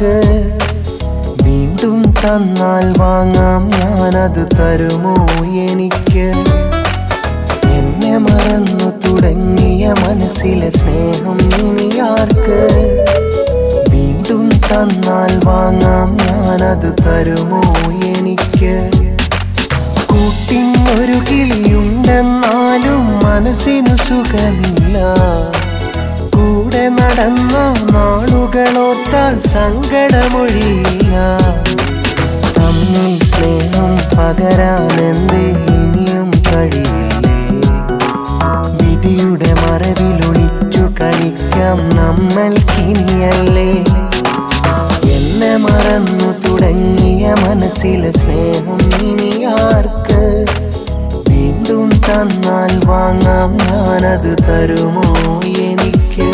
ആർക്ക് വീണ്ടും തന്നാൽ വാങ്ങാം ഞാനത് തരുമോ എനിക്ക് എന്നെ മറന്നു തുടങ്ങിയ മനസ്സിലെ സ്നേഹം ഇനി ആർക്ക് വീണ്ടും തന്നാൽ വാങ്ങാം ഞാനത് തരുമോ എനിക്ക് കൂട്ടിൻ ഒരു കിളിയുണ്ടെന്നാലും മനസ്സിനു സുഖമില്ല കൂടെ നടന്ന നാളുകളോർത്താൽ സങ്കടമൊഴിയില്ല തമ്മിൽ സ്നേഹം പകരാനെന്തേ ഇനിയും കഴിയില്ലേ വിധിയുടെ മറവിലൊളിച്ചു കളിക്കാം നമ്മൾക്കിനിയല്ലേ എന്നെ മറന്നു തുടങ്ങിയ മനസ്സിലെ സ്നേഹം ഇനി ആർക്ക് വീണ്ടും തന്നാൽ വാങ്ങാം ഞാനത് തരുമോ എനിക്ക്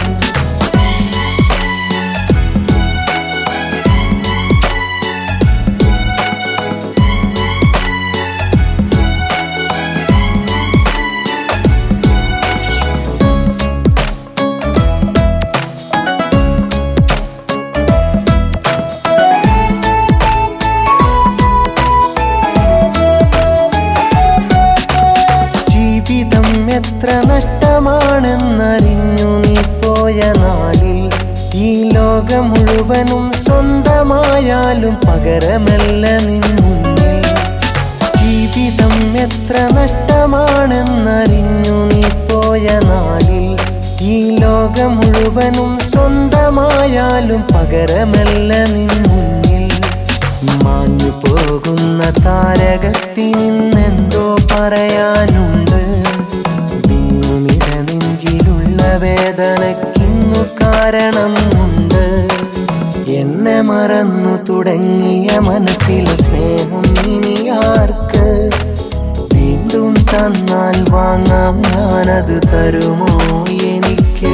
ജീവിതം എത്ര നഷ്ടമാണെന്നറിഞ്ഞു നീ പോയ നാളിൽ ഈ ലോകം മുഴുവനും സ്വന്തമായാലും പകരമല്ല നിൻ മുന്നിൽ ജീവിതം എത്ര നഷ്ടമാണെന്നറിഞ്ഞു നീ പോയ നാളിൽ ഈ ലോകം മുഴുവനും സ്വന്തമായാലും പകരമല്ല നിൻ മുന്നിൽ മാഞ്ഞു പോകുന്ന താരകത്തിനിന്നെന്തോ പറയാനുണ്ട് ഭൂമിത നെഞ്ചിലുള്ള വേദനയ്ക്കിന്നു കാരണമുണ്ട് എന്നെ മറന്നു തുടങ്ങിയ മനസ്സിലെ സ്നേഹം ഇനി ആർക്ക് വീണ്ടും തന്നാൽ വാങ്ങാം ഞാനത് തരുമോ എനിക്ക്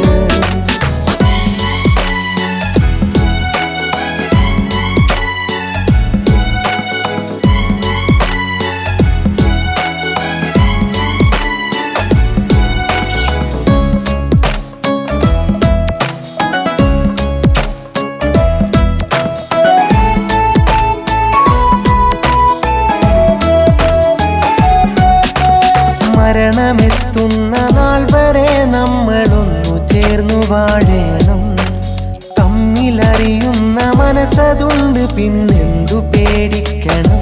മരണമെത്തുന്ന നാൾ വരെ നമ്മളൊന്നു ചേർന്നു വാഴണം തമ്മിലറിയുന്ന മനസ്സതുണ്ട് പിന്നെന്തു പേടിക്കണം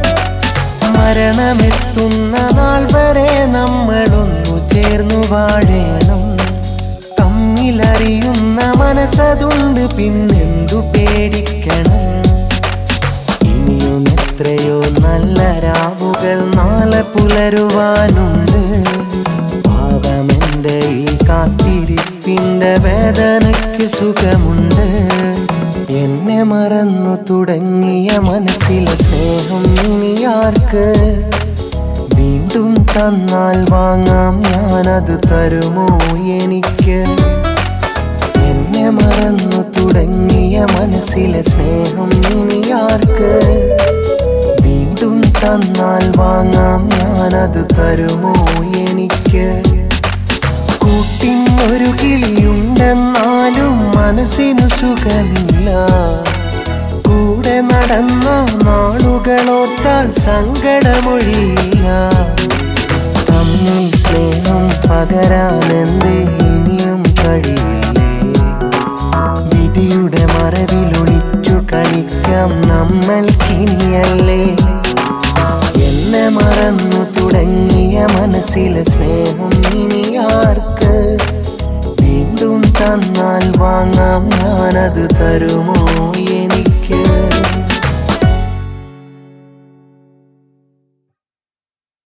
മരണമെത്തുന്ന നാൾ വരെ നമ്മളൊന്നു ചേർന്നു വാഴണം തമ്മിലറിയുന്ന മനസ്സതുണ്ട് പിന്നെന്തു പേടിക്കണം ഇനിയും എത്രയോ നല്ല രാവുകൾ നാളെ പുലരുവാനുണ്ട് പാവമെന്റെ ഈ കാത്തിരിപ്പിന്റെ വേദനയ്ക്ക് സുഖമുണ്ട് എന്നെ മറന്നു തുടങ്ങിയ മനസ്സിലെ സ്നേഹം ഇനി ആർക്ക് വീണ്ടും തന്നാൽ വാങ്ങാം ഞാനത് തരുമോ എനിക്ക് എന്നെ മറന്നു തുടങ്ങിയ മനസ്സിലെ സ്നേഹം ഇനി ആർക്ക് വീണ്ടും തന്നാൽ വാങ്ങാം ഞാനത് തരുമോ എനിക്ക് കൂട്ടിൻ ഒരു കിളിയുണ്ടെന്നാലും മനസ്സിനു സുഖമില്ല കൂടെ നടന്ന നാളുകളോർത്താൽ സങ്കടമൊഴിയില്ല തമ്മിൽ സ്നേഹം പകരാനെന്തേ ഇനിയും കഴിയില്ലേ വിധിയുടെ മറവിലൊളിച്ചു കളിക്കാം നമ്മൾക്കിനിയല്ലേ എന്നെ മറന്നു തുടങ്ങിയ മനസ്സിലെ സ്നേഹം ഇനി ആർക്ക് വീണ്ടും തന്നാൽ വാങ്ങാം ഞാനത് തരുമോ എനിക്ക്